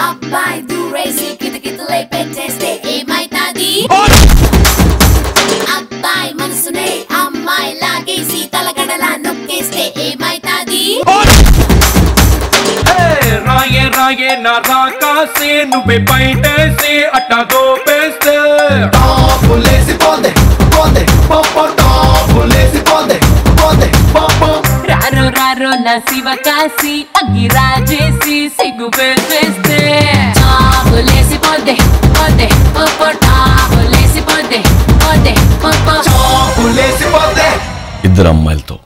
అబ్బాయి దూరేసి కితకితలై పెట్టేస్తే ఏమైతాది అబ్బాయి మనసునే అమ్మాయి లాగేసి తలగడలా నొక్కేస్తే ఏమైతాది రాయే రాయే నా రాకాసి నువ్వే బయటేసి అట్టా గోపేస్తే టాపులేసి పోందే పోందే పొప్ప టాపులేసి పోందే పోందే పొప్ప రారో రారో నా శివ కాసి అగ్గి రాజేసి సిగ్గు పెట్టేస్తే టాపులేసి పోతే పోతే పొప్పో టాపులేసి పోతే పోతే పొప్పో టాపులేసి పోందే ఇద్దరు అమ్మాయిలతో